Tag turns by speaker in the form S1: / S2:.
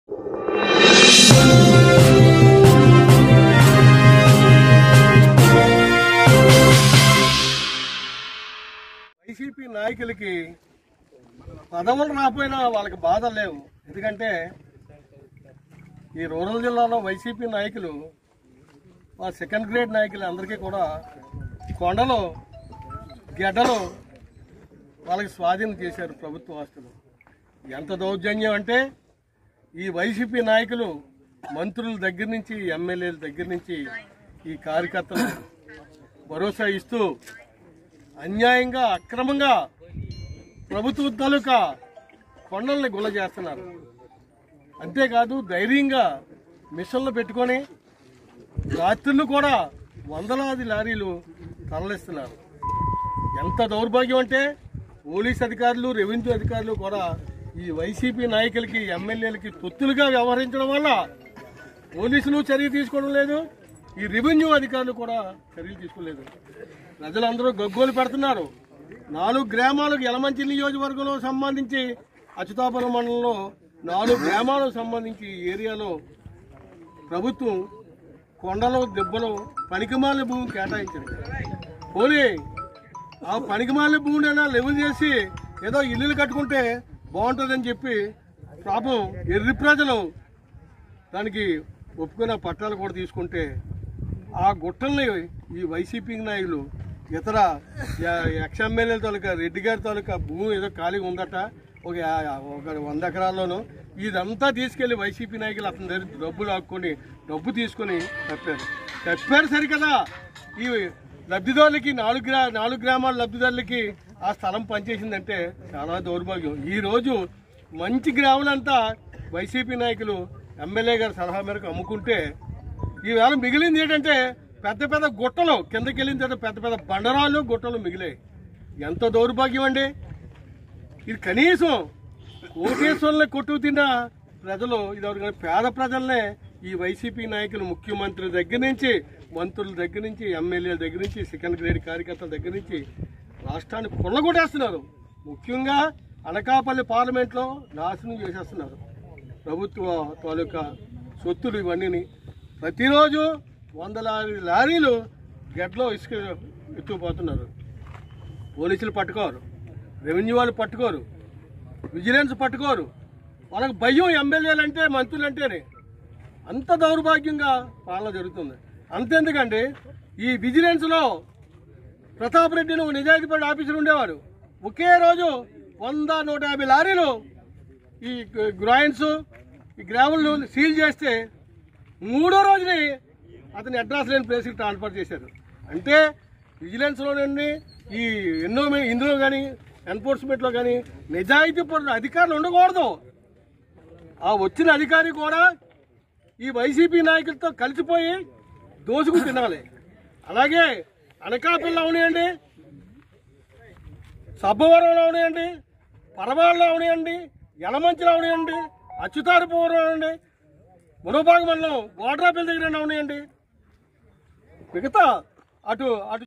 S1: YCP నాయకులకి పదవులు రాపోయినా వాళ్ళకి బాధలు లేవు ఎందుకంటే ఈ రూరల్ జిల్లాలో వైసీపీ నాయకులు మా సెకండ్ గ్రేడ్ నాయకులు అందరికీ కూడా కొండలు గెడ్డలు వాళ్ళకి స్వాధీనం చేశారు ప్రభుత్వ ఆస్తులు ఎంత దౌర్జన్యం అంటే ఈ వైసీపీ నాయకులు మంత్రుల దగ్గర నుంచి ఎమ్మెల్యేల దగ్గర నుంచి ఈ కార్యకర్తలు భరోసా ఇస్తూ అన్యాయంగా అక్రమంగా ప్రభుత్వ తాలూకా కొండల్ని గుల్ల చేస్తున్నారు అంతేకాదు ధైర్యంగా మిషన్లు పెట్టుకొని రాత్రులు కూడా వందలాది లారీలు తరలిస్తున్నారు ఎంత దౌర్భాగ్యం అంటే పోలీస్ అధికారులు రెవెన్యూ అధికారులు కూడా ఈ వైసీపీ నాయకులకి ఎమ్మెల్యేలకి తొత్తులుగా వ్యవహరించడం వల్ల పోలీసులు చర్య తీసుకోవడం లేదు ఈ రెవెన్యూ అధికారులు కూడా చర్యలు తీసుకోలేదు ప్రజలందరూ గగ్గోలు పెడుతున్నారు నాలుగు గ్రామాలకు యలమంచి నియోజకవర్గంలో సంబంధించి అచ్యుతాపురం మండలంలో నాలుగు గ్రామాలకు సంబంధించి ఈ ఏరియాలో ప్రభుత్వం కొండలు దెబ్బలు పనికిమాల భూమి కేటాయించింది పోనీ ఆ పనికిమాల భూమినైనా లెవెల్ చేసి ఏదో ఇల్లులు కట్టుకుంటే బాగుంటుందని చెప్పి పాపం ఎర్రి ప్రజలు దానికి ఒప్పుకున్న పట్టాలు కూడా తీసుకుంటే ఆ గుట్టల్ని ఈ వైసీపీ నాయకులు ఇతర ఎక్స్ ఎమ్మెల్యేల తాలూకా రెడ్డి గారి తాలూకా భూమి ఏదో ఖాళీగా ఉందట ఒక యా- ఒక వంద ఎకరాల్లోనూ ఇదంతా తీసుకెళ్లి వైసీపీ నాయకులు అతని దగ్గర డబ్బులు ఆక్కొని డబ్బు తీసుకొని తప్పారు తప్పారు సరికదా ఈ లబ్ధిదారులకి నాలుగు గ్రా నాలుగు గ్రామాల లబ్ధిదారులకి ఆ స్థలం పనిచేసిందంటే చాలా దౌర్భాగ్యం ఈ రోజు మంచి గ్రాములంతా వైసీపీ నాయకులు ఎమ్మెల్యే గారి సలహా మేరకు అమ్ముకుంటే ఈవేళ మిగిలింది ఏంటంటే పెద్ద పెద్ద గుట్టలు కిందకి వెళ్ళిన తర్వాత పెద్ద పెద్ద బండరాలు గుట్టలు మిగిలాయి ఎంత దౌర్భాగ్యం అండి ఇది కనీసం కోటేశ్వరులే కొట్టు తిన్న ప్రజలు ఇది కానీ పేద ప్రజలనే ఈ వైసీపీ నాయకులు ముఖ్యమంత్రి దగ్గర నుంచి మంత్రుల దగ్గర నుంచి ఎమ్మెల్యేల దగ్గర నుంచి సెకండ్ గ్రేడ్ కార్యకర్తల దగ్గర నుంచి రాష్ట్రాన్ని కొల్లగొట్టేస్తున్నారు ముఖ్యంగా అనకాపల్లి పార్లమెంట్లో నాశనం చేసేస్తున్నారు ప్రభుత్వ తాలూకా సొత్తులు ఇవన్నీ ప్రతిరోజు వందలాది లారీలు గడ్డలో ఇసుక ఎత్తుకుపోతున్నారు పోలీసులు పట్టుకోరు రెవెన్యూ వాళ్ళు పట్టుకోరు విజిలెన్స్ పట్టుకోరు వాళ్ళకి భయం ఎమ్మెల్యేలు అంటే మంత్రులు అంటేనే అంత దౌర్భాగ్యంగా పాలన జరుగుతుంది అంతెందుకండి ఈ విజిలెన్స్లో ప్రతాప్ రెడ్డిని ఒక నిజాయితీపడి ఆఫీసర్ ఉండేవారు ఒకే రోజు వంద నూట యాభై లారీలు ఈ గ్రాయిన్స్ ఈ గ్రావెల్ సీల్ చేస్తే మూడో రోజుని అతని అడ్రస్ లేని ప్లేస్కి ట్రాన్స్ఫర్ చేశారు అంటే విజిలెన్స్లోనండి ఈ ఎన్నో మే- ఇందులో కానీ ఎన్ఫోర్స్మెంట్లో కానీ నిజాయితీ పరుల అధికారులు ఉండకూడదు ఆ వచ్చిన అధికారి కూడా ఈ వైసీపీ నాయకులతో కలిసిపోయి దోసుకు తినాలి అలాగే అనకాపల్లి అవనియండి సబ్బవరంలో అవనియండి పరవాళ్ళు అవనియండి యలమంచిలో అవనియండి అచ్యుతారపురం అవనియండి మునోబాగ మండలం వాడ్రాపల్లి దగ్గర అవనియండి మిగతా అటు అటు